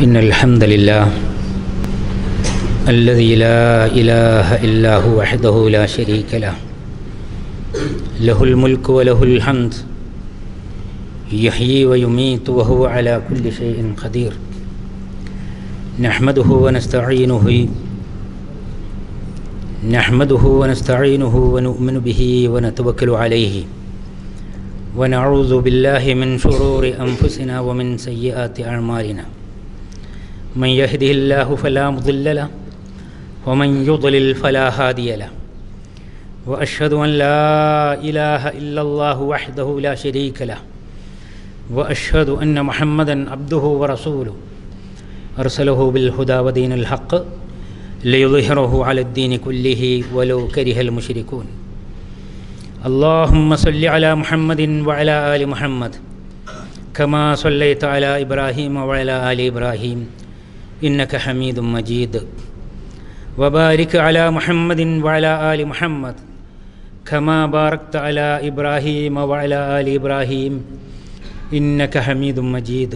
إن الحمد لله الذي لا إله إلا هو وحده لا شريك له له الملك وله الحمد يحيي ويميت وهو على كل شيء قدير نحمده ونستعينه نحمده ونستعينه ونؤمن به ونتوكل عليه ونعوذ بالله من شرور أنفسنا ومن سيئات أعمالنا من يهده الله فلا مضل له ومن يضلل فلا هادي له وأشهد أن لا إله إلا الله وحده لا شريك له وأشهد أن محمدا عبده ورسوله أرسله بالهدى ودين الحق ليظهره على الدين كله ولو كره المشركون اللهم صل على محمد وعلى آل محمد كما صليت على إبراهيم وعلى آل إبراهيم إنك حميد مجيد وبارك على محمد وعلى آل محمد كما باركت على إبراهيم وعلى آل إبراهيم إنك حميد مجيد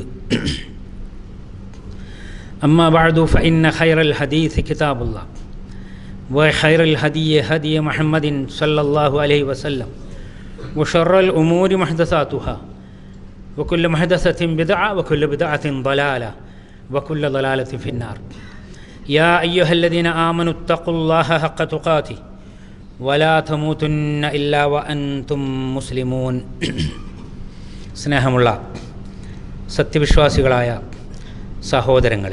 أما بعد فإن خير الحديث كتاب الله وخير الهدي هدي محمد صلى الله عليه وسلم وشر الأمور محدثاتها وكل محدثة بدعة وكل بدعة ضلالة وكل ضلالة في النار يا أيها الذين آمنوا اتقوا الله حق تقاته ولا تموتن إلا وأنتم مسلمون സ്നേഹമുള്ള സത്യവിശ്വാസികളായ സഹോദരങ്ങളെ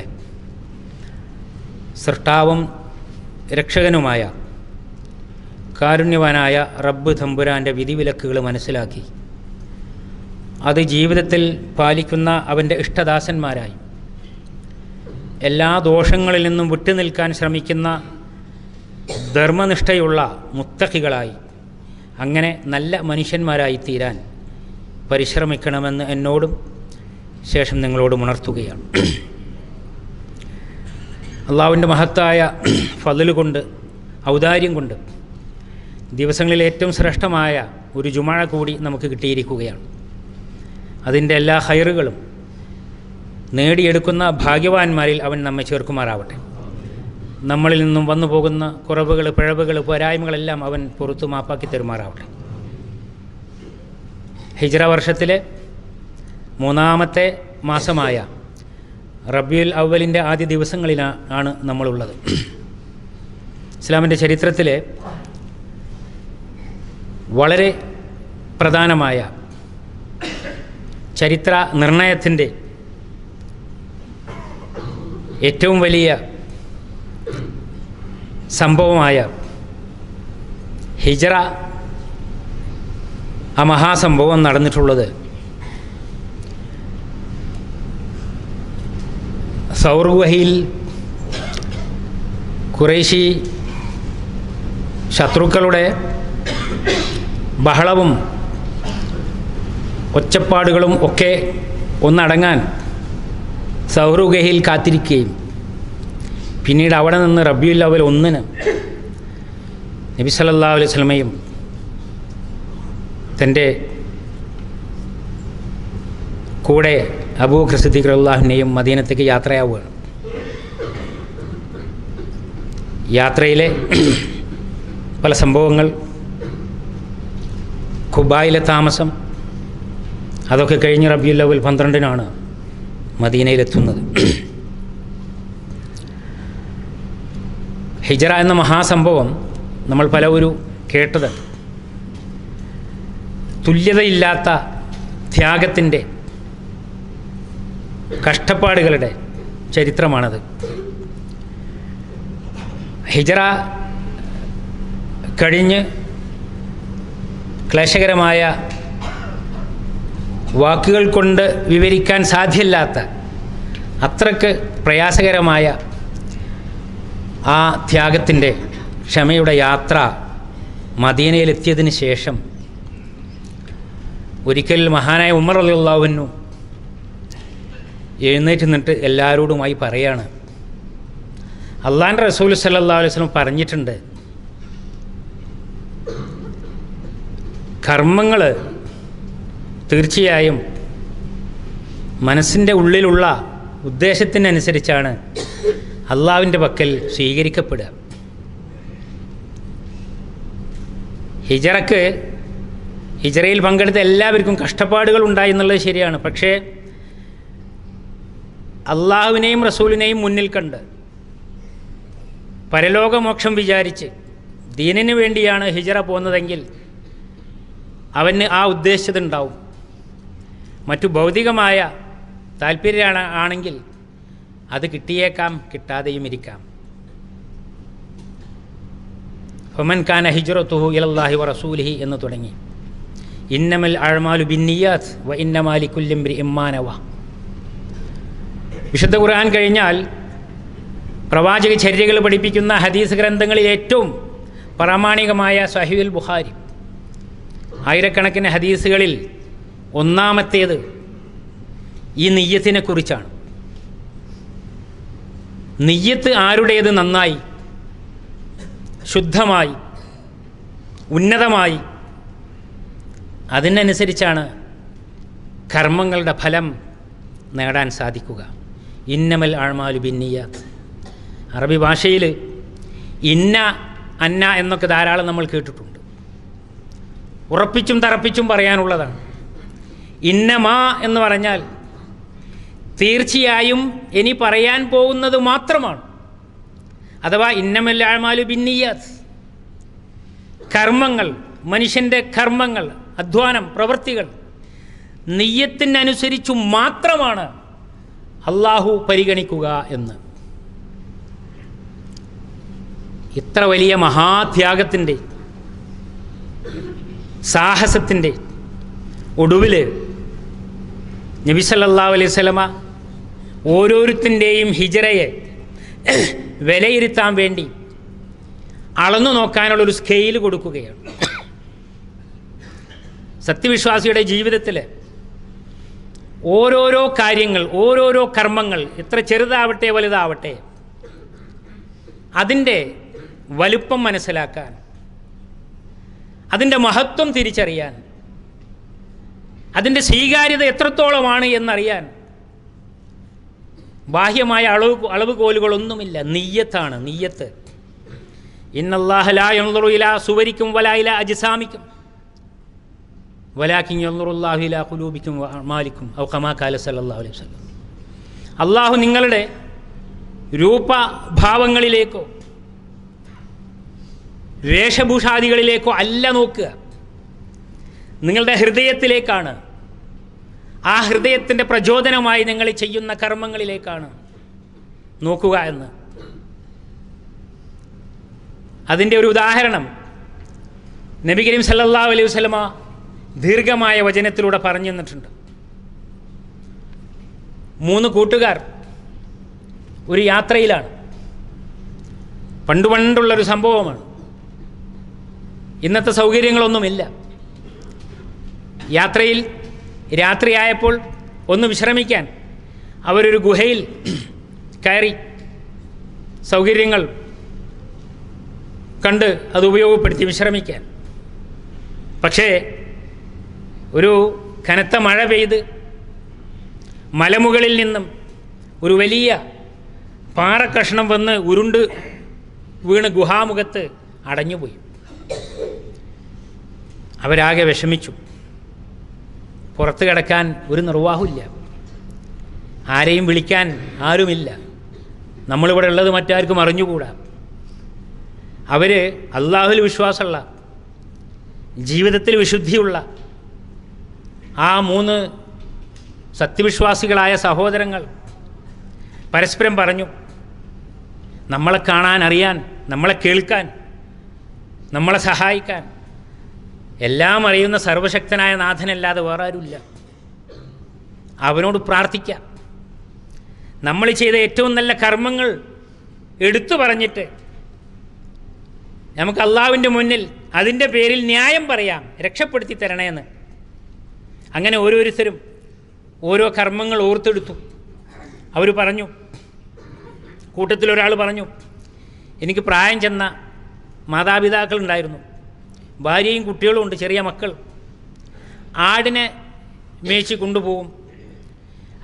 സൃഷ്ടാവും രക്ഷകനുമായ കാരുണ്യവാനായ റബ്ബ് തമ്പുരാൻ്റെ വിധിവിലക്കുകൾ മനസ്സിലാക്കി അത് ജീവിതത്തിൽ പാലിക്കുന്ന അവൻ്റെ ഇഷ്ടദാസന്മാരായി എല്ലാ ദോഷങ്ങളിൽ നിന്നും വിട്ടുനിൽക്കാൻ ശ്രമിക്കുന്ന ധർമ്മനിഷ്ഠയുള്ള മുത്തഹികളായി അങ്ങനെ നല്ല മനുഷ്യന്മാരായി തീരാൻ പരിശ്രമിക്കണമെന്ന് എന്നോടും ശേഷം നിങ്ങളോടും ഉണർത്തുകയാണ് അള്ളാവിൻ്റെ മഹത്തായ ഫതിൽ കൊണ്ട് ഔദാര്യം കൊണ്ട് ദിവസങ്ങളിൽ ഏറ്റവും ശ്രേഷ്ഠമായ ഒരു ജുമഴ കൂടി നമുക്ക് കിട്ടിയിരിക്കുകയാണ് അതിൻ്റെ എല്ലാ ഹൈറുകളും നേടിയെടുക്കുന്ന ഭാഗ്യവാന്മാരിൽ അവൻ നമ്മെ ചേർക്കുമാറാവട്ടെ നമ്മളിൽ നിന്നും വന്നു പോകുന്ന കുറവുകൾ പിഴവുകൾ പോരായ്മകളെല്ലാം അവൻ പുറത്തു മാപ്പാക്കി തരുമാറാവട്ടെ ഹിജ്ര വർഷത്തിലെ മൂന്നാമത്തെ മാസമായ റബിയുൽ അവലിൻ്റെ ആദ്യ ദിവസങ്ങളിലാണ് നമ്മളുള്ളത് ഇസ്ലാമിൻ്റെ ചരിത്രത്തിലെ വളരെ പ്രധാനമായ ചരിത്ര നിർണയത്തിൻ്റെ ഏറ്റവും വലിയ സംഭവമായ ഹിജറ ആ മഹാസംഭവം നടന്നിട്ടുള്ളത് സൗർവഹിയിൽ കുറേശി ശത്രുക്കളുടെ ബഹളവും ഒച്ചപ്പാടുകളും ഒക്കെ ഒന്നടങ്ങാൻ സൗറുഗഹിൽ കാത്തിരിക്കുകയും പിന്നീട് അവിടെ നിന്ന് റബിയുൽ അവൽ ഒന്നിന് നബി സല്ലാ അലൈഹി സ്വലമയും തൻ്റെ കൂടെ അബൂ ഖ്രസിദ്ദീഖ് അള്ളാഹുവിനെയും മദീനത്തേക്ക് യാത്രയാവുകയാണ് യാത്രയിലെ പല സംഭവങ്ങൾ ഖുബായിലെ താമസം അതൊക്കെ കഴിഞ്ഞ് റബിയുൽ അവൽ പന്ത്രണ്ടിനാണ് മദീനയിലെത്തുന്നത് ഹിജറ എന്ന മഹാസംഭവം നമ്മൾ പലവരും കേട്ടത് തുല്യതയില്ലാത്ത ത്യാഗത്തിൻ്റെ കഷ്ടപ്പാടുകളുടെ ചരിത്രമാണത് ഹിജറ കഴിഞ്ഞ് ക്ലേശകരമായ വാക്കുകൾ കൊണ്ട് വിവരിക്കാൻ സാധ്യമല്ലാത്ത അത്രക്ക് പ്രയാസകരമായ ആ ത്യാഗത്തിൻ്റെ ക്ഷമയുടെ യാത്ര മദീനയിലെത്തിയതിന് ശേഷം ഒരിക്കൽ മഹാനായ ഉമർ അലിയുള്ളാവുന്നു എഴുന്നേറ്റ് നിന്നിട്ട് എല്ലാവരോടുമായി പറയാണ് അള്ളാൻ്റെ റസൂൽ സല്ലാ അലൈഹി വസല്ലം പറഞ്ഞിട്ടുണ്ട് കർമ്മങ്ങൾ തീർച്ചയായും മനസ്സിൻ്റെ ഉള്ളിലുള്ള ഉദ്ദേശത്തിനനുസരിച്ചാണ് അള്ളാവിൻ്റെ പക്കൽ സ്വീകരിക്കപ്പെടുക ഹിജറക്ക് ഹിജറയിൽ പങ്കെടുത്ത എല്ലാവർക്കും കഷ്ടപ്പാടുകൾ ഉണ്ടായി എന്നുള്ളത് ശരിയാണ് പക്ഷേ അള്ളാഹുവിനെയും റസൂലിനെയും മുന്നിൽ കണ്ട് പരലോകമോക്ഷം വിചാരിച്ച് ദീനിന് വേണ്ടിയാണ് ഹിജറ പോകുന്നതെങ്കിൽ അവന് ആ ഉദ്ദേശിച്ചതുണ്ടാവും മറ്റു ഭൗതികമായ താല്പര്യമാണ് ആണെങ്കിൽ അത് കിട്ടിയേക്കാം കിട്ടാതെയും ഇരിക്കാം ഹൊമൻ ഖാൻ ഹിജറത്തുഹു ഇലല്ലാഹി വ റസൂലിഹി എന്ന് തുടങ്ങി ഇന്നമൽ അഴമാലു ബിന്നിയാത്ത് വ ഇന്നമാലി കുല്ലിംബ്രി ഇമ്മാനവ വിശുദ്ധ ഖുർആൻ കഴിഞ്ഞാൽ പ്രവാചക ചര്യകൾ പഠിപ്പിക്കുന്ന ഹദീസ് ഗ്രന്ഥങ്ങളിൽ ഏറ്റവും പ്രാമാണികമായ സഹീൽ ബുഖാരി ആയിരക്കണക്കിന് ഹദീസുകളിൽ ഒന്നാമത്തേത് ഈ നെയ്യത്തിനെ കുറിച്ചാണ് നെയ്യത്ത് ആരുടേത് നന്നായി ശുദ്ധമായി ഉന്നതമായി അതിനനുസരിച്ചാണ് കർമ്മങ്ങളുടെ ഫലം നേടാൻ സാധിക്കുക ഇന്നമൽ ആഴ്മാലു ബിന്നിയാത്ത് അറബി ഭാഷയിൽ ഇന്ന അന്ന എന്നൊക്കെ ധാരാളം നമ്മൾ കേട്ടിട്ടുണ്ട് ഉറപ്പിച്ചും തറപ്പിച്ചും പറയാനുള്ളതാണ് ഇന്നമാ എന്ന് പറഞ്ഞാൽ തീർച്ചയായും ഇനി പറയാൻ പോകുന്നത് മാത്രമാണ് അഥവാ ഇന്നമല്ലാമാലു ബിന്നിയാത്ത് കർമ്മങ്ങൾ മനുഷ്യൻ്റെ കർമ്മങ്ങൾ അധ്വാനം പ്രവൃത്തികൾ നെയ്യത്തിനനുസരിച്ചു മാത്രമാണ് അള്ളാഹു പരിഗണിക്കുക എന്ന് ഇത്ര വലിയ മഹാത്യാഗത്തിൻ്റെ സാഹസത്തിൻ്റെ ഒടുവിൽ നബി സല്ലല്ലാഹു അലൈഹി സ്വലമ ഓരോരുത്തൻ്റെയും ഹിജറയെ വിലയിരുത്താൻ വേണ്ടി അളന്നു നോക്കാനുള്ളൊരു സ്കെയിൽ കൊടുക്കുകയാണ് സത്യവിശ്വാസിയുടെ ജീവിതത്തിൽ ഓരോരോ കാര്യങ്ങൾ ഓരോരോ കർമ്മങ്ങൾ എത്ര ചെറുതാവട്ടെ വലുതാവട്ടെ അതിൻ്റെ വലുപ്പം മനസ്സിലാക്കാൻ അതിൻ്റെ മഹത്വം തിരിച്ചറിയാൻ അതിൻ്റെ സ്വീകാര്യത എത്രത്തോളമാണ് എന്നറിയാൻ ബാഹ്യമായ അളവ് അളവുകോലുകളൊന്നുമില്ല നെയ്യത്താണ് നെയ്യത്ത് ഇന്നല്ലാഹലായുള്ളു ഇല സുവരിക്കും വലായില അജിസാമിക്കും വലാക്കിൻ യൊന്നുറുല്ലാഹു ഇല കുലൂബിക്കും മാലിക്കും ഔ കമാ കാല സല്ലല്ലാഹു അലൈഹി വസല്ലം അള്ളാഹു നിങ്ങളുടെ രൂപഭാവങ്ങളിലേക്കോ വേഷഭൂഷാദികളിലേക്കോ അല്ല നോക്കുക നിങ്ങളുടെ ഹൃദയത്തിലേക്കാണ് ആ ഹൃദയത്തിൻ്റെ പ്രചോദനമായി നിങ്ങൾ ചെയ്യുന്ന കർമ്മങ്ങളിലേക്കാണ് നോക്കുക എന്ന് അതിൻ്റെ ഒരു ഉദാഹരണം നബി കരീം സല്ലല്ലാഹു അലൈഹി വസല്ലമ ദീർഘമായ വചനത്തിലൂടെ പറഞ്ഞു തന്നിട്ടുണ്ട് മൂന്ന് കൂട്ടുകാർ ഒരു യാത്രയിലാണ് പണ്ട് പണ്ടുള്ളൊരു സംഭവമാണ് ഇന്നത്തെ സൗകര്യങ്ങളൊന്നുമില്ല യാത്രയിൽ രാത്രിയായപ്പോൾ ഒന്ന് വിശ്രമിക്കാൻ അവരൊരു ഗുഹയിൽ കയറി സൗകര്യങ്ങൾ കണ്ട് അത് ഉപയോഗപ്പെടുത്തി വിശ്രമിക്കാൻ പക്ഷേ ഒരു കനത്ത മഴ പെയ്ത് മലമുകളിൽ നിന്നും ഒരു വലിയ പാറക്കഷ്ണം വന്ന് ഉരുണ്ട് വീണ് ഗുഹാമുഖത്ത് അടഞ്ഞുപോയി അവരാകെ വിഷമിച്ചു പുറത്ത് കിടക്കാൻ ഒരു നിർവാഹമില്ല ആരെയും വിളിക്കാൻ ആരുമില്ല നമ്മളിവിടെ ഉള്ളത് മറ്റാർക്കും അറിഞ്ഞുകൂടാ അവർ അള്ളാഹുൽ വിശ്വാസമുള്ള ജീവിതത്തിൽ വിശുദ്ധിയുള്ള ആ മൂന്ന് സത്യവിശ്വാസികളായ സഹോദരങ്ങൾ പരസ്പരം പറഞ്ഞു നമ്മളെ കാണാൻ അറിയാൻ നമ്മളെ കേൾക്കാൻ നമ്മളെ സഹായിക്കാൻ എല്ലാം അറിയുന്ന സർവശക്തനായ നാഥനല്ലാതെ വേറെ ആരുമില്ല അവനോട് പ്രാർത്ഥിക്കാം നമ്മൾ ചെയ്ത ഏറ്റവും നല്ല കർമ്മങ്ങൾ എടുത്തു പറഞ്ഞിട്ട് നമുക്ക് അള്ളാവിൻ്റെ മുന്നിൽ അതിൻ്റെ പേരിൽ ന്യായം പറയാം രക്ഷപ്പെടുത്തി തരണേന്ന് അങ്ങനെ ഓരോരുത്തരും ഓരോ കർമ്മങ്ങൾ ഓർത്തെടുത്തു അവർ പറഞ്ഞു കൂട്ടത്തിലൊരാൾ പറഞ്ഞു എനിക്ക് പ്രായം ചെന്ന മാതാപിതാക്കളുണ്ടായിരുന്നു ഭാര്യയും കുട്ടികളും ഉണ്ട് ചെറിയ മക്കൾ ആടിനെ മേച്ച് കൊണ്ടുപോകും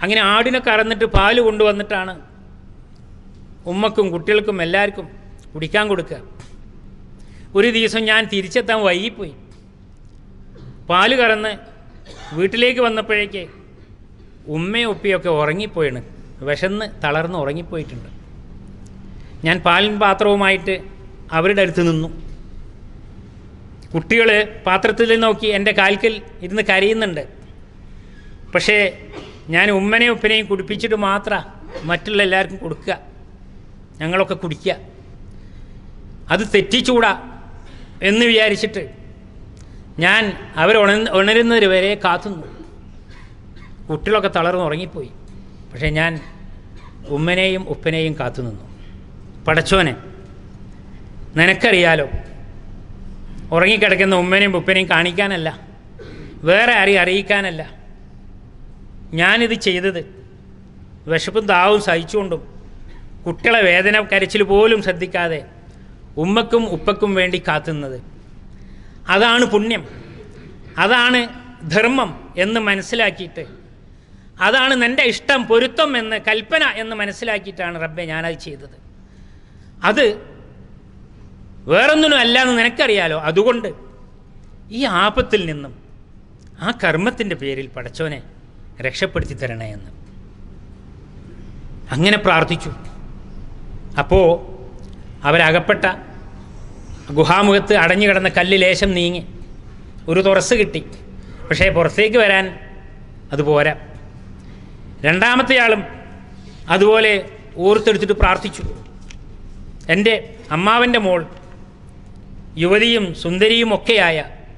അങ്ങനെ ആടിനെ കറന്നിട്ട് പാല് കൊണ്ടുവന്നിട്ടാണ് ഉമ്മക്കും കുട്ടികൾക്കും എല്ലാവർക്കും കുടിക്കാൻ കൊടുക്കുക ഒരു ദിവസം ഞാൻ തിരിച്ചെത്താൻ വൈകിപ്പോയി പാല് കറന്ന് വീട്ടിലേക്ക് വന്നപ്പോഴേക്ക് ഉമ്മയും ഉപ്പയൊക്കെ ഉറങ്ങിപ്പോയാണ് വിശന്ന് തളർന്ന് ഉറങ്ങിപ്പോയിട്ടുണ്ട് ഞാൻ പാലിൻ പാത്രവുമായിട്ട് അവരുടെ അടുത്ത് നിന്നു കുട്ടികൾ പാത്രത്തിൽ നോക്കി എൻ്റെ കാൽക്കൽ ഇരുന്ന് കരയുന്നുണ്ട് പക്ഷേ ഞാൻ ഉമ്മനെയും ഉപ്പനെയും കുടിപ്പിച്ചിട്ട് മാത്രം മറ്റുള്ള എല്ലാവർക്കും കൊടുക്കുക ഞങ്ങളൊക്കെ കുടിക്കുക അത് തെറ്റിച്ചൂടാ എന്ന് വിചാരിച്ചിട്ട് ഞാൻ അവർ ഉണ ഉണരുന്നത് വരെ കാത്തുന്നു കുട്ടികളൊക്കെ തളർന്ന് ഉറങ്ങിപ്പോയി പക്ഷേ ഞാൻ ഉമ്മനെയും ഉപ്പനെയും കാത്തുനിന്നു പടച്ചോനെ നിനക്കറിയാലോ ഉറങ്ങിക്കിടക്കുന്ന ഉമ്മനെയും ഉപ്പനെയും കാണിക്കാനല്ല വേറെ ആരെയും അറിയിക്കാനല്ല ഞാനിത് ചെയ്തത് വിശപ്പും ദാവും സഹിച്ചുകൊണ്ടും കുട്ടികളെ വേദന കരച്ചിൽ പോലും ശ്രദ്ധിക്കാതെ ഉമ്മക്കും ഉപ്പക്കും വേണ്ടി കാത്തുന്നത് അതാണ് പുണ്യം അതാണ് ധർമ്മം എന്ന് മനസ്സിലാക്കിയിട്ട് അതാണ് നിൻ്റെ ഇഷ്ടം പൊരുത്തം എന്ന് കൽപ്പന എന്ന് മനസ്സിലാക്കിയിട്ടാണ് റബ്ബെ ഞാനത് ചെയ്തത് അത് വേറൊന്നിനും അല്ല എന്ന് നിനക്കറിയാലോ അതുകൊണ്ട് ഈ ആപത്തിൽ നിന്നും ആ കർമ്മത്തിൻ്റെ പേരിൽ പടച്ചോനെ രക്ഷപ്പെടുത്തി തരണേ എന്ന് അങ്ങനെ പ്രാർത്ഥിച്ചു അപ്പോൾ അവരകപ്പെട്ട ഗുഹാമുഖത്ത് അടഞ്ഞു കിടന്ന കല്ല് ലേശം നീങ്ങി ഒരു തുറസ് കിട്ടി പക്ഷേ പുറത്തേക്ക് വരാൻ അത് പോരാ രണ്ടാമത്തെ ആളും അതുപോലെ ഓർത്തെടുത്തിട്ട് പ്രാർത്ഥിച്ചു എൻ്റെ അമ്മാവൻ്റെ മോൾ യുവതിയും സുന്ദരിയും ഒക്കെയായ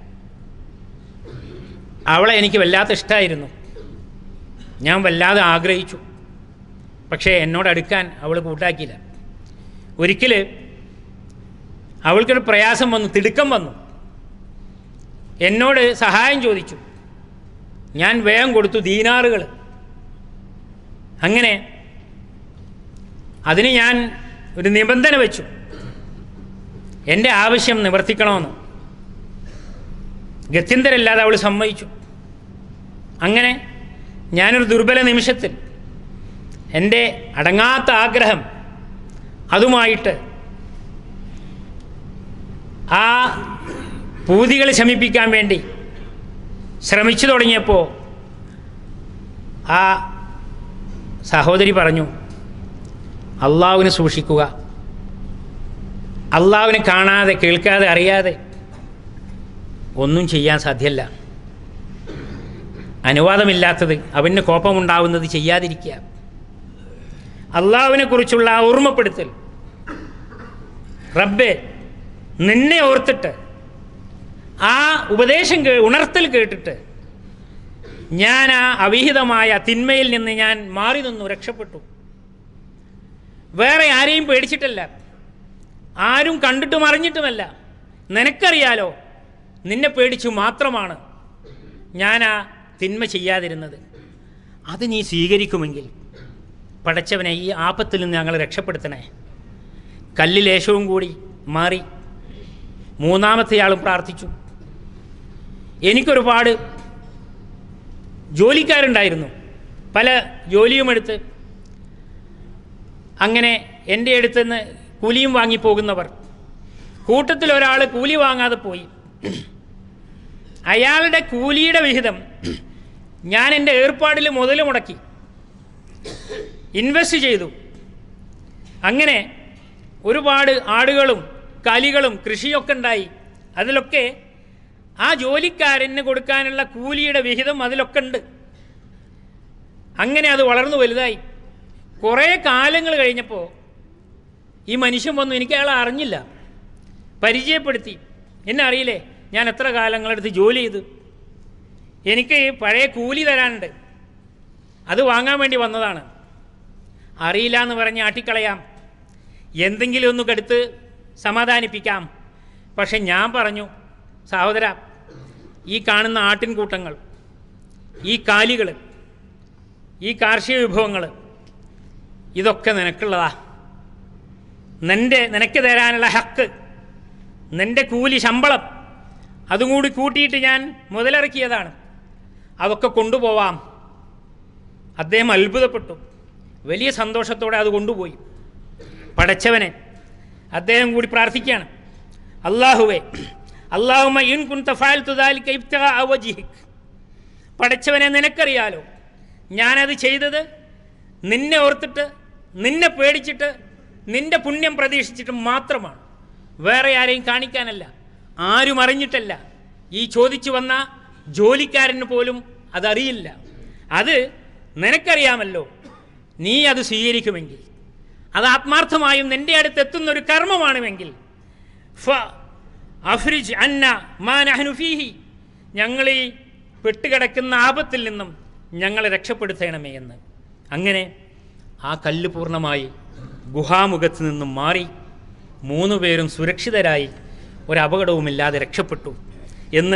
അവളെ എനിക്ക് വല്ലാത്ത ഇഷ്ടമായിരുന്നു ഞാൻ വല്ലാതെ ആഗ്രഹിച്ചു പക്ഷേ എന്നോട് അടുക്കാൻ അവൾ കൂട്ടാക്കിയില്ല ഒരിക്കൽ അവൾക്കൊരു പ്രയാസം വന്നു തിടുക്കം വന്നു എന്നോട് സഹായം ചോദിച്ചു ഞാൻ വേഗം കൊടുത്തു ദീനാറുകൾ അങ്ങനെ അതിന് ഞാൻ ഒരു നിബന്ധന വെച്ചു എൻ്റെ ആവശ്യം നിവർത്തിക്കണമെന്ന് ഗത്യന്തരല്ലാതെ അവൾ സമ്മതിച്ചു അങ്ങനെ ഞാനൊരു ദുർബല നിമിഷത്തിൽ എൻ്റെ അടങ്ങാത്ത ആഗ്രഹം അതുമായിട്ട് ആ പൂതികൾ ശമിപ്പിക്കാൻ വേണ്ടി ശ്രമിച്ചു തുടങ്ങിയപ്പോൾ ആ സഹോദരി പറഞ്ഞു അള്ളാവിനെ സൂക്ഷിക്കുക അള്ളാവിനെ കാണാതെ കേൾക്കാതെ അറിയാതെ ഒന്നും ചെയ്യാൻ സാധ്യമല്ല അനുവാദമില്ലാത്തത് അവന് കോപമുണ്ടാവുന്നത് ചെയ്യാതിരിക്കുക അള്ളാവിനെ കുറിച്ചുള്ള ആ ഓർമ്മപ്പെടുത്തൽ റബ്ബെ നിന്നെ ഓർത്തിട്ട് ആ ഉപദേശം കേ ഉണർത്തൽ കേട്ടിട്ട് ഞാൻ ആ അവിഹിതമായ തിന്മയിൽ നിന്ന് ഞാൻ മാറി നിന്നു രക്ഷപ്പെട്ടു വേറെ ആരെയും പേടിച്ചിട്ടല്ല ആരും കണ്ടിട്ടും അറിഞ്ഞിട്ടുമല്ല നിനക്കറിയാലോ നിന്നെ പേടിച്ചു മാത്രമാണ് ഞാൻ ആ തിന്മ ചെയ്യാതിരുന്നത് അത് നീ സ്വീകരിക്കുമെങ്കിൽ പടച്ചവനെ ഈ ആപത്തിൽ നിന്ന് ഞങ്ങൾ രക്ഷപ്പെടുത്തണേ കല്ലിലേശവും കൂടി മാറി മൂന്നാമത്തെയാളും പ്രാർത്ഥിച്ചു എനിക്കൊരുപാട് ജോലിക്കാരുണ്ടായിരുന്നു പല ജോലിയുമെടുത്ത് അങ്ങനെ എൻ്റെ അടുത്ത് നിന്ന് കൂലിയും വാങ്ങിപ്പോകുന്നവർ കൂട്ടത്തിൽ ഒരാൾ കൂലി വാങ്ങാതെ പോയി അയാളുടെ കൂലിയുടെ വിഹിതം ഞാൻ എൻ്റെ ഏർപ്പാടിൽ മുതൽ മുടക്കി ഇൻവെസ്റ്റ് ചെയ്തു അങ്ങനെ ഒരുപാട് ആടുകളും കലികളും കൃഷിയൊക്കെ ഉണ്ടായി അതിലൊക്കെ ആ ജോലിക്കാരന് കൊടുക്കാനുള്ള കൂലിയുടെ വിഹിതം അതിലൊക്കെ ഉണ്ട് അങ്ങനെ അത് വളർന്നു വലുതായി കുറേ കാലങ്ങൾ കഴിഞ്ഞപ്പോൾ ഈ മനുഷ്യൻ വന്നു എനിക്ക് അയാളെ അറിഞ്ഞില്ല പരിചയപ്പെടുത്തി എന്നെ അറിയില്ലേ ഞാൻ എത്ര കാലങ്ങളെടുത്ത് ജോലി ചെയ്തു എനിക്ക് പഴയ കൂലി തരാനുണ്ട് അത് വാങ്ങാൻ വേണ്ടി വന്നതാണ് അറിയില്ല എന്ന് പറഞ്ഞ് ആട്ടിക്കളയാം എന്തെങ്കിലും ഒന്ന് കടുത്ത് സമാധാനിപ്പിക്കാം പക്ഷെ ഞാൻ പറഞ്ഞു സഹോദര ഈ കാണുന്ന ആട്ടിൻകൂട്ടങ്ങൾ ഈ കാലികൾ ഈ കാർഷിക വിഭവങ്ങൾ ഇതൊക്കെ നിനക്കുള്ളതാ നിൻ്റെ നിനക്ക് തരാനുള്ള ഹക്ക് നിൻ്റെ കൂലി ശമ്പളം അതും കൂടി കൂട്ടിയിട്ട് ഞാൻ മുതലിറക്കിയതാണ് അതൊക്കെ കൊണ്ടുപോവാം അദ്ദേഹം അത്ഭുതപ്പെട്ടു വലിയ സന്തോഷത്തോടെ അത് കൊണ്ടുപോയി പടച്ചവനെ അദ്ദേഹം കൂടി പ്രാർത്ഥിക്കുകയാണ് അള്ളാഹുവേ അള്ളാഹുമ ഇൻ കുൻ തഫാൽ തുദാലിക്ക ഇബ്തഗാ അവജിഹിക് പടച്ചവനെ നിനക്കറിയാലോ ഞാനത് ചെയ്തത് നിന്നെ ഓർത്തിട്ട് നിന്നെ പേടിച്ചിട്ട് നിന്റെ പുണ്യം പ്രതീക്ഷിച്ചിട്ട് മാത്രമാണ് വേറെ ആരെയും കാണിക്കാനല്ല ആരും അറിഞ്ഞിട്ടല്ല ഈ ചോദിച്ചു വന്ന ജോലിക്കാരന് പോലും അതറിയില്ല അത് നിനക്കറിയാമല്ലോ നീ അത് സ്വീകരിക്കുമെങ്കിൽ അത് ആത്മാർത്ഥമായും നിന്റെ അടുത്ത് എത്തുന്ന ഒരു കർമ്മമാണുമെങ്കിൽ ഫ അഫ്രിജ് അന്ന മാ നഹ്നു ഫീഹി ഞങ്ങൾ ഈ പെട്ടുകിടക്കുന്ന ആപത്തിൽ നിന്നും ഞങ്ങളെ രക്ഷപ്പെടുത്തണമേ എന്ന് അങ്ങനെ ആ കല്ല് പൂർണ്ണമായി ഗുഹാമുഖത്ത് നിന്നും മാറി മൂന്ന് പേരും സുരക്ഷിതരായി ഒരപകടവുമില്ലാതെ രക്ഷപ്പെട്ടു എന്ന്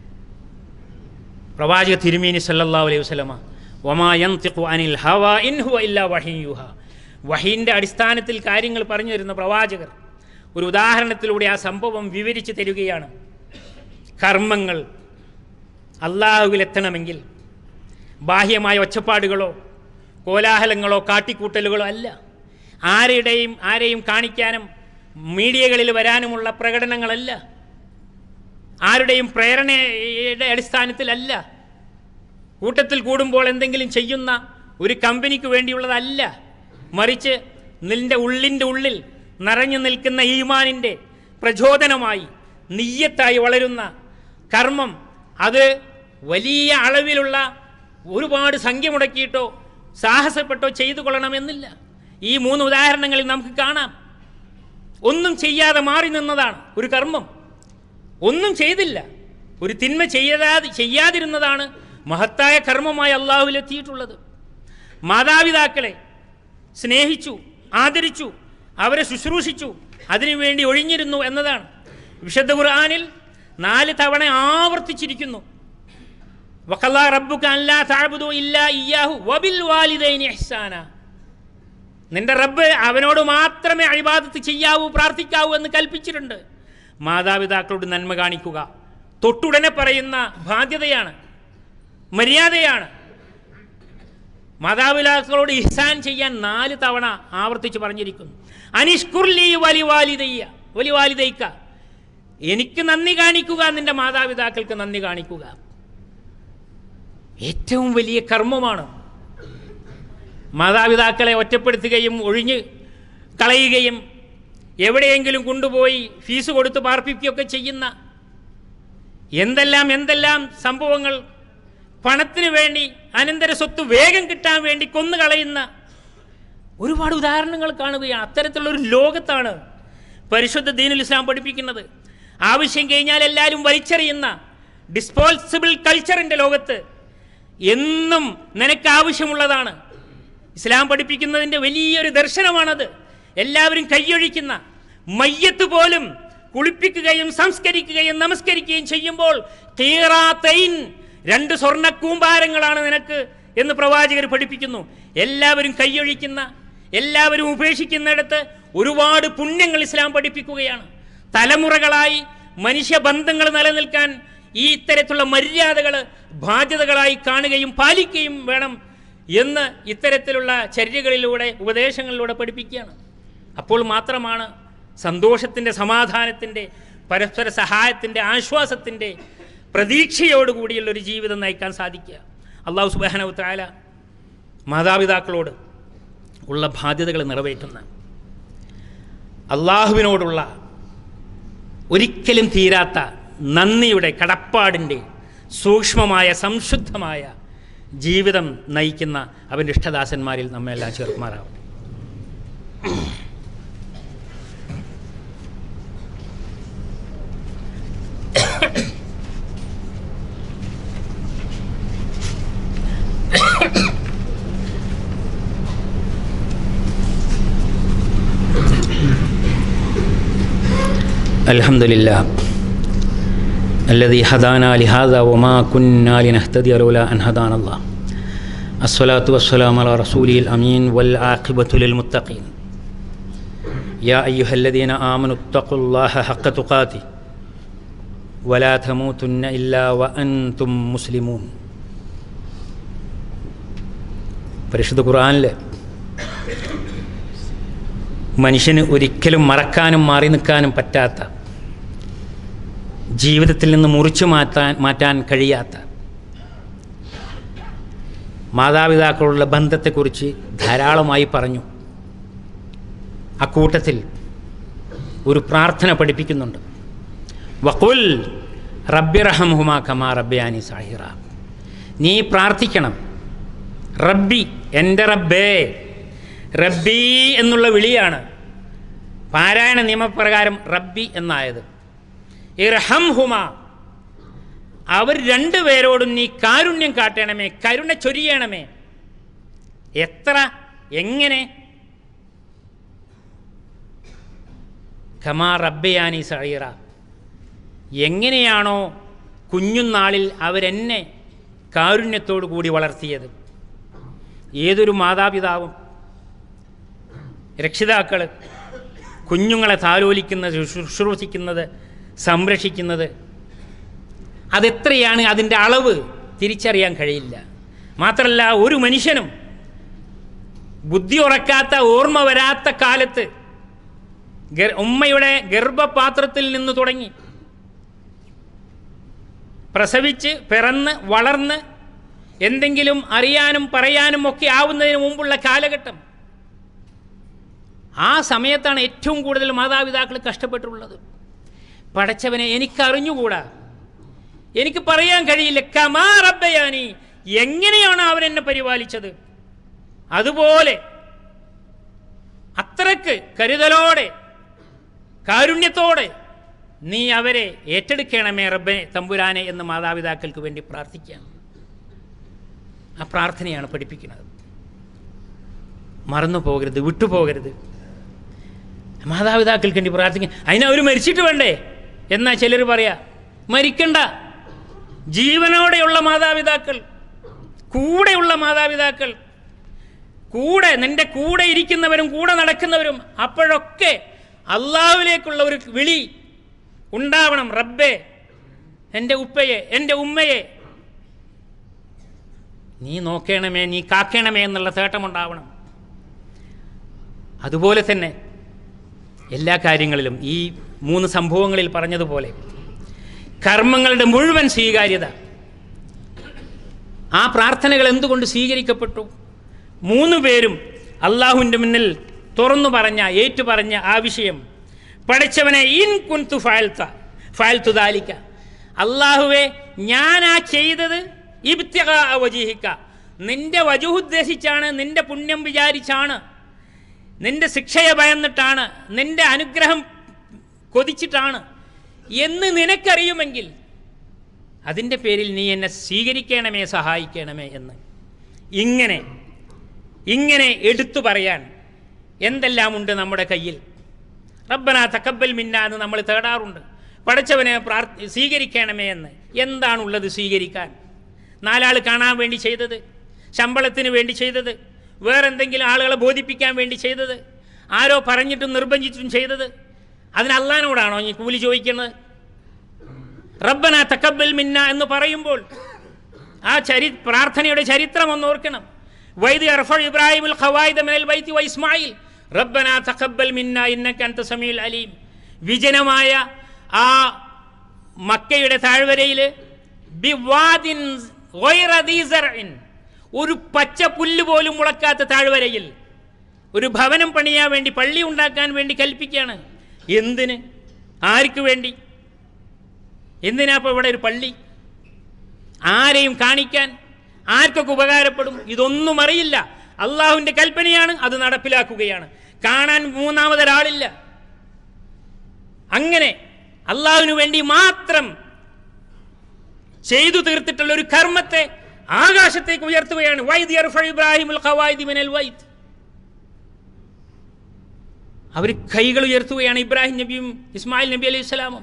പ്രവാചക തിരുമേനി സല്ലല്ലാഹു അലൈഹി വസല്ലമ വമാ യൻതിഖു അനിൽ ഹവാ ഇൻ ഹുവ ഇല്ലാ വഹിയുഹ വഹീൻ്റെ അടിസ്ഥാനത്തിൽ കാര്യങ്ങൾ പറഞ്ഞു തരുന്ന പ്രവാചകർ ഒരു ഉദാഹരണത്തിലൂടെ ആ സംഭവം വിവരിച്ച് തരികയാണ് കർമ്മങ്ങൾ അള്ളാഹുവിലെത്തണമെങ്കിൽ ബാഹ്യമായ ഒച്ചപ്പാടുകളോ കോലാഹലങ്ങളോ കാട്ടിക്കൂട്ടലുകളോ അല്ല ആരുടെയും ആരെയും കാണിക്കാനും മീഡിയകളിൽ വരാനുമുള്ള പ്രകടനങ്ങളല്ല ആരുടെയും പ്രേരണയുടെ അടിസ്ഥാനത്തിലല്ല കൂട്ടത്തിൽ കൂടുമ്പോൾ എന്തെങ്കിലും ചെയ്യുന്ന ഒരു കമ്പനിക്ക് വേണ്ടിയുള്ളതല്ല മറിച്ച് നിന്റെ ഉള്ളിൻ്റെ ഉള്ളിൽ നിറഞ്ഞു നിൽക്കുന്ന ഈമാനിൻ്റെ പ്രചോദനമായി നീയത്തായി വളരുന്ന കർമ്മം അത് വലിയ അളവിലുള്ള ഒരുപാട് സംഖ്യ മുടക്കിയിട്ടോ സാഹസപ്പെട്ടോ ചെയ്തു കൊള്ളണമെന്നില്ല ഈ മൂന്ന് ഉദാഹരണങ്ങളിൽ നമുക്ക് കാണാം ഒന്നും ചെയ്യാതെ മാറി നിന്നതാണ് ഒരു കർമ്മം ഒന്നും ചെയ്തില്ല ഒരു തിന്മ ചെയ്യാതെ ചെയ്യാതിരുന്നതാണ് മഹത്തായ കർമ്മമായി അള്ളാഹുവിലെത്തിയിട്ടുള്ളത് മാതാപിതാക്കളെ സ്നേഹിച്ചു ആദരിച്ചു അവരെ ശുശ്രൂഷിച്ചു അതിനുവേണ്ടി ഒഴിഞ്ഞിരുന്നു എന്നതാണ് വിശുദ്ധ ഖുർആാനിൽ നാല് തവണ ആവർത്തിച്ചിരിക്കുന്നു വഖല്ലാ റബ്ബുക അല്ലാ തഅബുദു ഇല്ലാ ഇയ്യാഹു വബിൽ വാലിദൈനി ഇഹ്സാന നിന്റെ റബ്ബ് അവനോട് മാത്രമേ അഴിബാദത്ത് ചെയ്യാവൂ പ്രാർത്ഥിക്കാവൂ എന്ന് കൽപ്പിച്ചിട്ടുണ്ട് മാതാപിതാക്കളോട് നന്മ കാണിക്കുക തൊട്ടുടനെ പറയുന്ന ബാധ്യതയാണ് മര്യാദയാണ് മാതാപിതാക്കളോട് ഇഹ്സാൻ ചെയ്യാൻ നാല് തവണ ആവർത്തിച്ച് പറഞ്ഞിരിക്കുന്നു അനിഷ്കുർലി വലി വാലിദയ്യ വലി വാലിദയ്ക്ക എനിക്ക് നന്ദി കാണിക്കുക നിന്റെ മാതാപിതാക്കൾക്ക് നന്ദി കാണിക്കുക ഏറ്റവും വലിയ കർമ്മമാണ് മാതാപിതാക്കളെ ഒറ്റപ്പെടുത്തുകയും ഒഴിഞ്ഞ് കളയുകയും എവിടെയെങ്കിലും കൊണ്ടുപോയി ഫീസ് കൊടുത്ത് പാർപ്പിക്കുകയൊക്കെ ചെയ്യുന്ന എന്തെല്ലാം എന്തെല്ലാം സംഭവങ്ങൾ പണത്തിന് വേണ്ടി അനന്തര സ്വത്ത് വേഗം കിട്ടാൻ വേണ്ടി കൊന്നുകളയുന്ന ഒരുപാട് ഉദാഹരണങ്ങൾ കാണുകയാണ് അത്തരത്തിലുള്ള ഒരു ലോകത്താണ് പരിശുദ്ധ ദീനുൽ ഇസ്ലാം പഠിപ്പിക്കുന്നത് ആവശ്യം കഴിഞ്ഞാൽ എല്ലാവരും വലിച്ചെറിയുന്ന ഡിസ്പോസിബിൾ കൾച്ചറിൻ്റെ ലോകത്ത് എന്നും നിനക്ക് ആവശ്യമുള്ളതാണ് ഇസ്ലാം പഠിപ്പിക്കുന്നതിൻ്റെ വലിയൊരു ദർശനമാണത് എല്ലാവരും കൈയൊഴിക്കുന്ന മയ്യത്ത് പോലും കുളിപ്പിക്കുകയും സംസ്കരിക്കുകയും നമസ്കരിക്കുകയും ചെയ്യുമ്പോൾ കീറാത്തൈൻ രണ്ട് സ്വർണ്ണ കൂമ്പാരങ്ങളാണ് നിനക്ക് എന്ന് പ്രവാചകർ പഠിപ്പിക്കുന്നു എല്ലാവരും കൈയൊഴിക്കുന്ന എല്ലാവരും ഉപേക്ഷിക്കുന്നിടത്ത് ഒരുപാട് പുണ്യങ്ങൾ ഇസ്ലാം പഠിപ്പിക്കുകയാണ് തലമുറകളായി മനുഷ്യബന്ധങ്ങൾ നിലനിൽക്കാൻ ഈ ഇത്തരത്തിലുള്ള മര്യാദകൾ ബാധ്യതകളായി കാണുകയും പാലിക്കുകയും വേണം എന്ന് ഇത്തരത്തിലുള്ള ചര്യകളിലൂടെ ഉപദേശങ്ങളിലൂടെ പഠിപ്പിക്കുകയാണ് അപ്പോൾ മാത്രമാണ് സന്തോഷത്തിൻ്റെ സമാധാനത്തിൻ്റെ പരസ്പര സഹായത്തിൻ്റെ ആശ്വാസത്തിൻ്റെ പ്രതീക്ഷയോടുകൂടിയുള്ള ഒരു ജീവിതം നയിക്കാൻ സാധിക്കുക അള്ളാഹു സുബാനവ് താല മാതാപിതാക്കളോട് ഉള്ള ബാധ്യതകൾ നിറവേറ്റുന്ന അള്ളാഹുവിനോടുള്ള ഒരിക്കലും തീരാത്ത നന്ദിയുടെ കടപ്പാടിൻ്റെ സൂക്ഷ്മമായ സംശുദ്ധമായ ജീവിതം നയിക്കുന്ന അവൻ്റെ ഇഷ്ടദാസന്മാരിൽ നമ്മെല്ലാം ചേർക്കുമാറാവും الحمد لله الذي هدانا لهذا وما كنا لنهتدي لولا أن هدانا الله الصلاة والسلام على رسوله الأمين والعاقبة للمتقين يا أيها الذين آمنوا اتقوا الله حق تقاته ولا تموتن إلا وأنتم مسلمون പരിശുദ്ധ ഖുർആനിൽ മനുഷ്യന് ഒരിക്കലും മറക്കാനും മാറി നിൽക്കാനും പറ്റാത്ത ജീവിതത്തിൽ നിന്ന് മുറിച്ചു മാറ്റാൻ മാറ്റാൻ കഴിയാത്ത മാതാപിതാക്കളുള്ള ബന്ധത്തെക്കുറിച്ച് ധാരാളമായി പറഞ്ഞു അക്കൂട്ടത്തിൽ ഒരു പ്രാർത്ഥന പഠിപ്പിക്കുന്നുണ്ട് വക്കുൽ റബ്ബിറഹംഹുമാ കമാ റബ്ബിയാനി സാഹിറ നീ പ്രാർത്ഥിക്കണം റബ്ബി എൻ്റെ റബ്ബേ റബ്ബി എന്നുള്ള വിളിയാണ് പാരായണ നിയമപ്രകാരം റബ്ബി എന്നായത് ഇർഹം ഹുമ അവർ രണ്ടുപേരോടും നീ കാരുണ്യം കാട്ടണമേ കരുണ ചൊരിയണമേ എത്ര എങ്ങനെ ഖമാ റബ്ബയാനി സഹീറ എങ്ങനെയാണോ കുഞ്ഞുനാളിൽ അവരെന്നെ കാരുണ്യത്തോടു കൂടി വളർത്തിയത് ഏതൊരു മാതാപിതാവും രക്ഷിതാക്കൾ കുഞ്ഞുങ്ങളെ താലോലിക്കുന്നത് ശുശ്രൂഷിക്കുന്നത് സംരക്ഷിക്കുന്നത് അതെത്രയാണ് അതിൻ്റെ അളവ് തിരിച്ചറിയാൻ കഴിയില്ല മാത്രമല്ല ഒരു മനുഷ്യനും ബുദ്ധി ഉറക്കാത്ത ഓർമ്മ വരാത്ത കാലത്ത് ഗർ- ഉമ്മയുടെ ഗർഭപാത്രത്തിൽ നിന്ന് തുടങ്ങി പ്രസവിച്ച് പിറന്ന് വളർന്ന് എന്തെങ്കിലും അറിയാനും പറയാനും ഒക്കെ ആവുന്നതിന് മുമ്പുള്ള കാലഘട്ടം ആ സമയത്താണ് ഏറ്റവും കൂടുതൽ മാതാപിതാക്കൾ കഷ്ടപ്പെട്ടുള്ളത് പടച്ചവനെ എനിക്കറിഞ്ഞുകൂടാ എനിക്ക് പറയാൻ കഴിയില്ല കമാ റബ്ബയാനി എങ്ങനെയാണ് അവരെന്നെ പരിപാലിച്ചത് അതുപോലെ അത്രക്ക് കരുതലോടെ കാരുണ്യത്തോടെ നീ അവരെ ഏറ്റെടുക്കണമേ റബ്ബെ തമ്പുരാനെ എന്ന് മാതാപിതാക്കൾക്ക് വേണ്ടി പ്രാർത്ഥിക്കാം ആ പ്രാർത്ഥനയാണ് പഠിപ്പിക്കുന്നത് മറന്നു പോകരുത് വിട്ടുപോകരുത് മാതാപിതാക്കൾക്ക് വേണ്ടി പ്രാർത്ഥിക്കാം അതിന് അവർ മരിച്ചിട്ട് വേണ്ടേ എന്നാ ചിലർ പറയാ മരിക്കണ്ട ജീവനോടെയുള്ള മാതാപിതാക്കൾ കൂടെയുള്ള മാതാപിതാക്കൾ കൂടെ നിന്റെ കൂടെ ഇരിക്കുന്നവരും കൂടെ നടക്കുന്നവരും അപ്പോഴൊക്കെ അള്ളാഹുവിലേക്കുള്ള ഒരു വിളി ഉണ്ടാവണം റബ്ബേ എൻ്റെ ഉപ്പയെ എൻ്റെ ഉമ്മയെ നീ നോക്കണമേ നീ കാക്കണമേ എന്നുള്ള തേട്ടമുണ്ടാവണം അതുപോലെ തന്നെ എല്ലാ കാര്യങ്ങളിലും ഈ മൂന്ന് സംഭവങ്ങളിൽ പറഞ്ഞതുപോലെ കർമ്മങ്ങളുടെ മുഴുവൻ സ്വീകാര്യത ആ പ്രാർത്ഥനകൾ എന്തുകൊണ്ട് സ്വീകരിക്കപ്പെട്ടു മൂന്ന് പേരും അള്ളാഹുവിൻ്റെ മുന്നിൽ തുറന്നു പറഞ്ഞ ഏറ്റു പറഞ്ഞ ആ വിഷയം പഠിച്ചവനെ ഇൻ കുൻതു ഫാൽത്ത ഫാൽത്തു ദാലിക്ക അള്ളാഹുവെ ഞാൻ ആ ചെയ്തത് ഇബ്തിഗ വജീഹിക്ക നിന്റെ വജുഹ് ഉദ്ദേശിച്ചാണ് നിന്റെ പുണ്യം വിചാരിച്ചാണ് നിന്റെ ശിക്ഷയെ ഭയന്നിട്ടാണ് നിന്റെ അനുഗ്രഹം കൊതിച്ചിട്ടാണ് എന്ന് നിനക്കറിയുമെങ്കിൽ അതിൻ്റെ പേരിൽ നീ എന്നെ സ്വീകരിക്കണമേ സഹായിക്കണമേ എന്ന് ഇങ്ങനെ ഇങ്ങനെ എടുത്തു പറയാൻ എന്തെല്ലാം ഉണ്ട് നമ്മുടെ കയ്യിൽ റബ്ബന തക്കബൽ മിന്ന എന്ന് നമ്മൾ തേടാറുണ്ട് പഠിച്ചവനെ പ്രാർത്ഥ സ്വീകരിക്കണമേ എന്ന് എന്താണുള്ളത് സ്വീകരിക്കാൻ നാലാൾ കാണാൻ വേണ്ടി ചെയ്തത് ശമ്പളത്തിന് വേണ്ടി ചെയ്തത് വേറെന്തെങ്കിലും ആളുകളെ ബോധിപ്പിക്കാൻ വേണ്ടി ചെയ്തത് ആരോ പറഞ്ഞിട്ടും നിർബന്ധിച്ചിട്ടും ചെയ്തത് അതിന് അള്ളഹാനോടാണോ ഈ കൂലി ചോദിക്കുന്നത് റബ്ബന തക്കബൽ മിന്ന എന്ന് പറയുമ്പോൾ ആ ചരി പ്രാർത്ഥനയുടെ ചരിത്രം ഒന്ന് ഓർക്കണം വൈദ് അർഫ ഇബ്രാഹിമുൽ ഖവായിദ മിനൽ ബൈത്തി വ ഇസ്മായിൽ റബ്ബന തഖബ്ബൽ മിന്ന ഇന്നക അൻത സമീഉൽ അലീം വിജനമായ ആ മക്കയുടെ താഴ്വരയിൽ ബിവാദിൻ ഗൈറ ദീ സർഇൻ ഒരു പച്ച പുല്ല് പോലും മുളക്കാത്ത താഴ്വരയിൽ ഒരു ഭവനം പണിയാൻ വേണ്ടി പള്ളി ഉണ്ടാക്കാൻ വേണ്ടി കൽപ്പിക്കുകയാണ് എന്തിന് ആർക്ക് വേണ്ടി എന്തിനാ ഇപ്പോൾ ഇവിടെ ഒരു പള്ളി ആരെയും കാണിക്കാൻ ആർക്കൊക്കെ ഉപകാരപ്പെടും ഇതൊന്നും അറിയില്ല അള്ളാഹുവിൻ്റെ കൽപ്പനയാണ് അത് നടപ്പിലാക്കുകയാണ് കാണാൻ മൂന്നാമതൊരാളില്ല അങ്ങനെ അള്ളാഹുവിന് വേണ്ടി മാത്രം ചെയ്തു തീർത്തിട്ടുള്ള ഒരു കർമ്മത്തെ ആകാശത്തേക്ക് ഉയർത്തുകയാണ് വൈദ് യർഫഉ ഇബ്രാഹിമുൽ ഖവായിദി മിനൽ വൈദ് അവർ കൈകൾ ഉയർത്തുകയാണ് ഇബ്രാഹിം നബിയും ഇസ്മായിൽ നബി അലൈഹി സ്വലാമും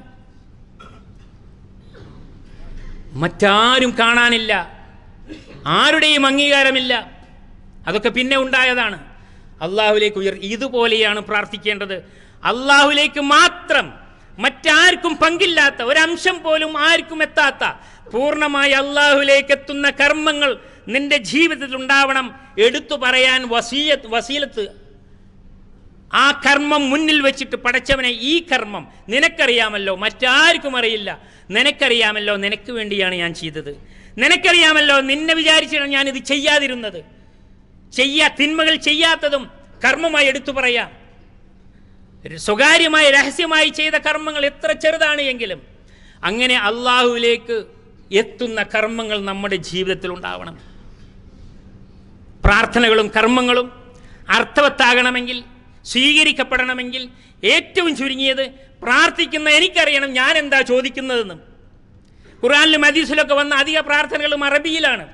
മറ്റാരും കാണാനില്ല ആരുടെയും അംഗീകാരമില്ല അതൊക്കെ പിന്നെ ഉണ്ടായതാണ് അള്ളാഹുലേക്ക് ഉയർ ഇതുപോലെയാണ് പ്രാർത്ഥിക്കേണ്ടത് അള്ളാഹുലേക്ക് മാത്രം മറ്റാർക്കും പങ്കില്ലാത്ത ഒരംശം പോലും ആർക്കും എത്താത്ത പൂർണ്ണമായി അള്ളാഹുലേക്ക് എത്തുന്ന കർമ്മങ്ങൾ നിന്റെ ജീവിതത്തിൽ ഉണ്ടാവണം എടുത്തു പറയാൻ വസീയത്ത് വസീലത്ത് ആ കർമ്മം മുന്നിൽ വെച്ചിട്ട് പടച്ചവനെ ഈ കർമ്മം നിനക്കറിയാമല്ലോ മറ്റാർക്കും അറിയില്ല നിനക്കറിയാമല്ലോ നിനക്ക് വേണ്ടിയാണ് ഞാൻ ചെയ്തത് നിനക്കറിയാമല്ലോ നിന്നെ വിചാരിച്ചാണ് ഞാൻ ഇത് ചെയ്യാതിരുന്നത് ചെയ്യാ തിന്മകൾ ചെയ്യാത്തതും കർമ്മമായി എടുത്തു പറയാം ഒരു സ്വകാര്യമായി രഹസ്യമായി ചെയ്ത കർമ്മങ്ങൾ എത്ര ചെറുതാണ് എങ്കിലും അങ്ങനെ അള്ളാഹുവിലേക്ക് എത്തുന്ന കർമ്മങ്ങൾ നമ്മുടെ ജീവിതത്തിൽ ഉണ്ടാവണം പ്രാർത്ഥനകളും കർമ്മങ്ങളും അർത്ഥവത്താകണമെങ്കിൽ സ്വീകരിക്കപ്പെടണമെങ്കിൽ ഏറ്റവും ചുരുങ്ങിയത് പ്രാർത്ഥിക്കുന്ന എനിക്കറിയണം ഞാൻ എന്താ ചോദിക്കുന്നതെന്നും ഖുറാനിലും ഹദീസിലൊക്കെ വന്ന അധിക പ്രാർത്ഥനകളും അറബിയിലാണ്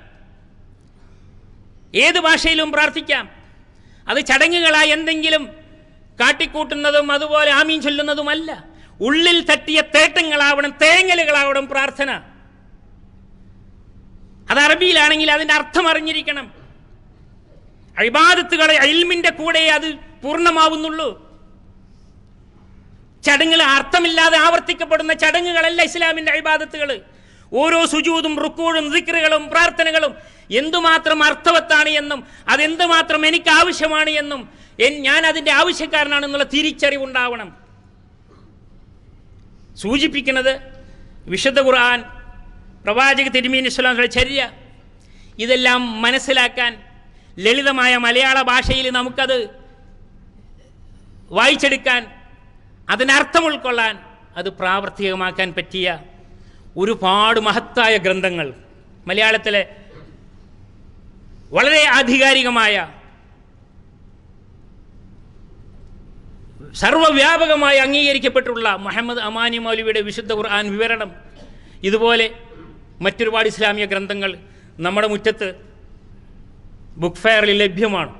ഏത് ഭാഷയിലും പ്രാർത്ഥിക്കാം അത് ചടങ്ങുകളായി എന്തെങ്കിലും കാട്ടിക്കൂട്ടുന്നതും അതുപോലെ ആമീൻ ചൊല്ലുന്നതുമല്ല ഉള്ളിൽ തട്ടിയ തേട്ടങ്ങളാവണം തേങ്ങലുകളാവണം പ്രാർത്ഥന അത് അറബിയിലാണെങ്കിൽ അതിൻ്റെ അർത്ഥം അറിഞ്ഞിരിക്കണം അഴിബാദത്തുകളെ അയിൽമിൻ്റെ കൂടെ അത് പൂർണ്ണമാവുന്നുള്ളൂ ചടങ്ങുകൾ അർത്ഥമില്ലാതെ ആവർത്തിക്കപ്പെടുന്ന ചടങ്ങുകളല്ല ഇസ്ലാമിൻ്റെ അഴിബാദത്തുകൾ ഓരോ സുജൂതും റുക്കൂഴും ദിക്റുകളും പ്രാർത്ഥനകളും എന്തുമാത്രം അർത്ഥവത്താണ് എന്നും അതെന്തുമാത്രം എനിക്ക് ആവശ്യമാണ് എന്നും എൻ- ഞാൻ അതിൻ്റെ ആവശ്യക്കാരനാണെന്നുള്ള തിരിച്ചറിവുണ്ടാവണം സൂചിപ്പിക്കുന്നത് വിശുദ്ധ ഖുർആൻ പ്രവാചക തിരുമീൻ ഇസ്ലാമിയുടെ ചര്യ ഇതെല്ലാം മനസ്സിലാക്കാൻ ലളിതമായ മലയാള ഭാഷയിൽ നമുക്കത് വായിച്ചെടുക്കാൻ അതിനർത്ഥം ഉൾക്കൊള്ളാൻ അത് പ്രാവർത്തികമാക്കാൻ പറ്റിയ ഒരുപാട് മഹത്തായ ഗ്രന്ഥങ്ങൾ മലയാളത്തിലെ വളരെ ആധികാരികമായ സർവവ്യാപകമായി അംഗീകരിക്കപ്പെട്ടുള്ള മുഹമ്മദ് അമാനി മൗലവിയുടെ വിശുദ്ധ ഖുർആൻ വിവരണം ഇതുപോലെ മറ്റൊരുപാട് ഇസ്ലാമിക ഗ്രന്ഥങ്ങൾ നമ്മുടെ മുറ്റത്ത് ബുക്ക് ഫെയറിൽ ലഭ്യമാണ്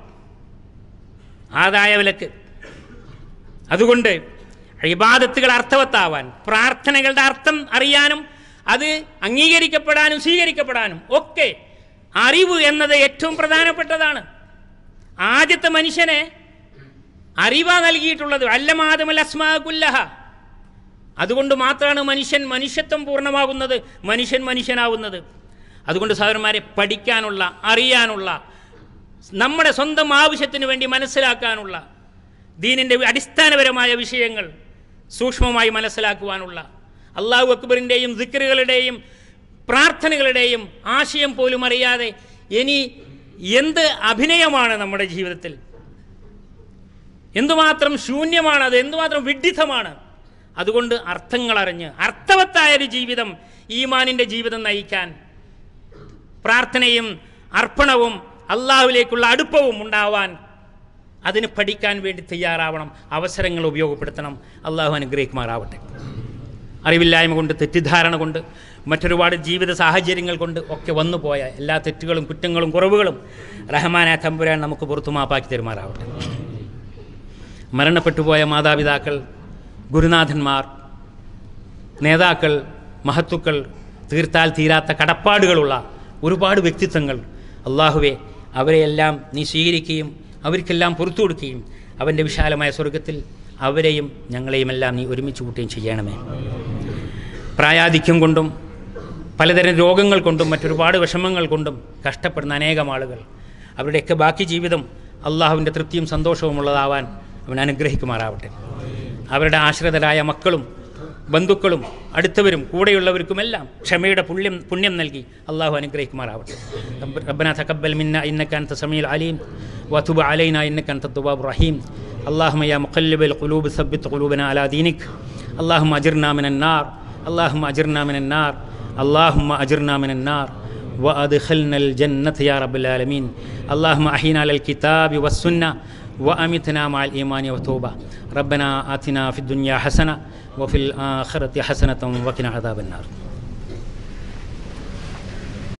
ആദായ വിലക്ക് അതുകൊണ്ട് ഇബാദത്തുകൾ അർത്ഥവത്താവാൻ പ്രാർത്ഥനകളുടെ അർത്ഥം അറിയാനും അത് അംഗീകരിക്കപ്പെടാനും സ്വീകരിക്കപ്പെടാനും ഒക്കെ അറിവ് എന്നത് ഏറ്റവും പ്രധാനപ്പെട്ടതാണ് ആദ്യത്തെ മനുഷ്യനെ അറിവാ നൽകിയിട്ടുള്ളത് അല്ലമാദമൽ അസ്മാകുല്ലഹ അതുകൊണ്ട് മാത്രമാണ് മനുഷ്യൻ മനുഷ്യത്വം പൂർണ്ണമാകുന്നത് മനുഷ്യൻ മനുഷ്യനാവുന്നത് അതുകൊണ്ട് സഹോദരന്മാരെ പഠിക്കാനുള്ള അറിയാനുള്ള നമ്മുടെ സ്വന്തം ആവശ്യത്തിന് വേണ്ടി മനസ്സിലാക്കാനുള്ള ദീനിൻ്റെ അടിസ്ഥാനപരമായ വിഷയങ്ങൾ സൂക്ഷ്മമായി മനസ്സിലാക്കുവാനുള്ള അള്ളാഹു അക്ബറിൻ്റെയും ദിക്കറുകളുടെയും പ്രാർത്ഥനകളുടെയും ആശയം പോലും അറിയാതെ ഇനി എന്ത് അഭിനയമാണ് നമ്മുടെ ജീവിതത്തിൽ എന്തുമാത്രം ശൂന്യമാണ് അത് എന്തുമാത്രം വിഡ്ഢിത്തമാണ് അതുകൊണ്ട് അർത്ഥങ്ങൾ അറിഞ്ഞ് അർത്ഥവത്തായ ഒരു ജീവിതം ഈമാനിൻ്റെ ജീവിതം നയിക്കാൻ പ്രാർത്ഥനയും അർപ്പണവും അള്ളാഹുവിലേക്കുള്ള അടുപ്പവും ഉണ്ടാവാൻ അതിന് പഠിക്കാൻ വേണ്ടി തയ്യാറാവണം അവസരങ്ങൾ ഉപയോഗപ്പെടുത്തണം അള്ളാഹു അനുഗ്രഹിക്കുമാറാവട്ടെ അറിവില്ലായ്മ കൊണ്ട് തെറ്റിദ്ധാരണ കൊണ്ട് മറ്റൊരുപാട് ജീവിത സാഹചര്യങ്ങൾ കൊണ്ട് ഒക്കെ വന്നു പോയ എല്ലാ തെറ്റുകളും കുറ്റങ്ങളും കുറവുകളും റഹ്മാനായ തമ്പുരാൻ നമുക്ക് പുറത്തു മാപ്പാക്കി തരുമാറാവട്ടെ മരണപ്പെട്ടുപോയ മാതാപിതാക്കൾ ഗുരുനാഥന്മാർ നേതാക്കൾ മഹത്തുക്കൾ തീർത്താൽ തീരാത്ത കടപ്പാടുകളുള്ള ഒരുപാട് വ്യക്തിത്വങ്ങൾ അള്ളാഹുവെ അവരെയെല്ലാം നീ സ്വീകരിക്കുകയും അവർക്കെല്ലാം പുറത്തു കൊടുക്കുകയും അവൻ്റെ വിശാലമായ സ്വർഗത്തിൽ അവരെയും ഞങ്ങളെയും എല്ലാം നീ ഒരുമിച്ച് കൂട്ടുകയും ചെയ്യണമേ പ്രായാധിക്യം കൊണ്ടും പലതരം രോഗങ്ങൾ കൊണ്ടും മറ്റൊരുപാട് വിഷമങ്ങൾ കൊണ്ടും കഷ്ടപ്പെടുന്ന അനേകം ആളുകൾ അവരുടെയൊക്കെ ബാക്കി ജീവിതം അള്ളാഹുവിൻ്റെ തൃപ്തിയും സന്തോഷവും ഉള്ളതാവാൻ അവൻ അനുഗ്രഹിക്കുമാറാവട്ടെ അവരുടെ ആശ്രിതരായ മക്കളും ബന്ധുക്കളും അടുത്തവരും കൂടെയുള്ളവർക്കുമെല്ലാം ക്ഷമയുടെ പുണ്യം പുണ്യം നൽകി അള്ളാഹു അനുഗ്രഹിക്കുമാറാവട്ടെ റബ്ബ- റബ്ബന തഖബ്ബൽ മിന്ന ഇന്നക അൻത സമീഉൽ അലീം വതുബ് അലൈന ഇന്നക അൻത തവ്വാബുർ റഹീം اللهم يا مقلب القلوب ثبت قلوبنا على دينك اللهم أجرنا من النار اللهم أجرنا من النار اللهم أجرنا من النار وأدخلنا الجنة يا رب العالمين اللهم أحينا على الكتاب والسنة وأمتنا مع الإيمان والتوبة ربنا آتنا في الدنيا حسنة وفي الآخرة حسنة وقنا عذاب النار